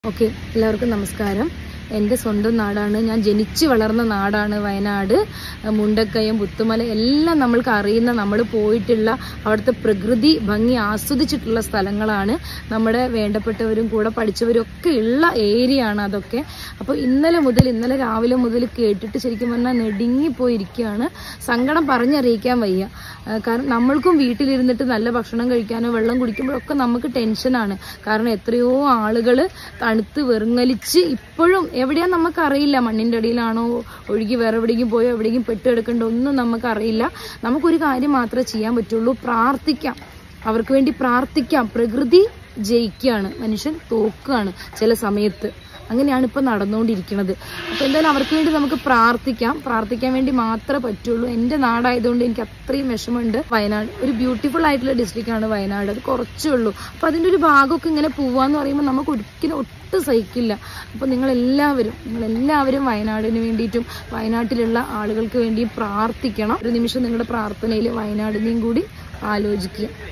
okay എല്ലാവർക്കും നമസ്കാരം എൻ്റെ സ്വന്തം നാടാണ് ഞാൻ ജനിച്ചു വളർന്ന നാടാണ് വയനാട് മുണ്ടക്കയം പുത്തുമല എല്ലാം നമ്മൾക്ക് അറിയുന്ന നമ്മൾ പോയിട്ടുള്ള അവിടുത്തെ പ്രകൃതി ഭംഗി ആസ്വദിച്ചിട്ടുള്ള സ്ഥലങ്ങളാണ് നമ്മുടെ വേണ്ടപ്പെട്ടവരും കൂടെ പഠിച്ചവരും ഒക്കെ ഉള്ള ഏരിയ ആണ് അതൊക്കെ അപ്പോൾ ഇന്നലെ മുതൽ ഇന്നലെ രാവിലെ മുതൽ കേട്ടിട്ട് ശരിക്കും പറഞ്ഞാൽ നെടുങ്ങിപ്പോയിരിക്കുകയാണ് സങ്കടം പറഞ്ഞറിയിക്കാൻ വയ്യ ആ, കാരണം നമ്മൾക്കും വീട്ടിലിരുന്നിട്ട് നല്ല ഭക്ഷണം കഴിക്കാനോ വെള്ളം കുടിക്കുമ്പോഴൊക്കെ നമുക്ക് ടെൻഷനാണ് കാരണം എത്രയോ ആളുകൾ തണുത്ത് വെറുങ്ങലിച്ച് ഇപ്പോഴും എവിടെയാ നമുക്കറിയില്ല മണ്ണിൻ്റെ അടിയിലാണോ ഒഴുകി വേറെ എവിടേക്കും പോയോ എവിടേക്കും പെട്ടെടുക്കണ്ടോ ഒന്നും നമുക്കറിയില്ല നമുക്കൊരു കാര്യം മാത്രമേ ചെയ്യാൻ പറ്റുള്ളൂ പ്രാർത്ഥിക്കാം അവർക്ക് വേണ്ടി പ്രാർത്ഥിക്കാം പ്രകൃതി ജയിക്കുകയാണ് മനുഷ്യൻ തോക്കുകയാണ് ചില സമയത്ത് അങ്ങനെയാണ് ഇപ്പൊ നടന്നുകൊണ്ടിരിക്കുന്നത് അപ്പൊ എന്തായാലും അവർക്ക് വേണ്ടി നമുക്ക് പ്രാർത്ഥിക്കാം പ്രാർത്ഥിക്കാൻ വേണ്ടി മാത്രമേ പറ്റുള്ളൂ എന്റെ നാടായതുകൊണ്ട് എനിക്ക് അത്രയും വിഷമമുണ്ട് വയനാട് ഒരു ബ്യൂട്ടിഫുൾ ആയിട്ടുള്ള ഡിസ്ട്രിക്റ്റ് ആണ് വയനാട് അത് കുറച്ചേ ഉള്ളൂ അപ്പൊ അതിന്റെ ഒരു ഭാഗമൊക്കെ ഇങ്ങനെ പോവാന്ന് പറയുമ്പോൾ നമുക്ക് ഒരിക്കലും ഒട്ടും സഹിക്കില്ല അപ്പൊ നിങ്ങൾ എല്ലാവരും നിങ്ങൾ എല്ലാവരും വയനാടിന് വേണ്ടിയിട്ടും വയനാട്ടിലുള്ള ആളുകൾക്ക് വേണ്ടിയും പ്രാർത്ഥിക്കണം ഒരു നിമിഷം നിങ്ങളുടെ പ്രാർത്ഥനയിൽ വയനാടിനെയും കൂടി ആലോചിക്കുക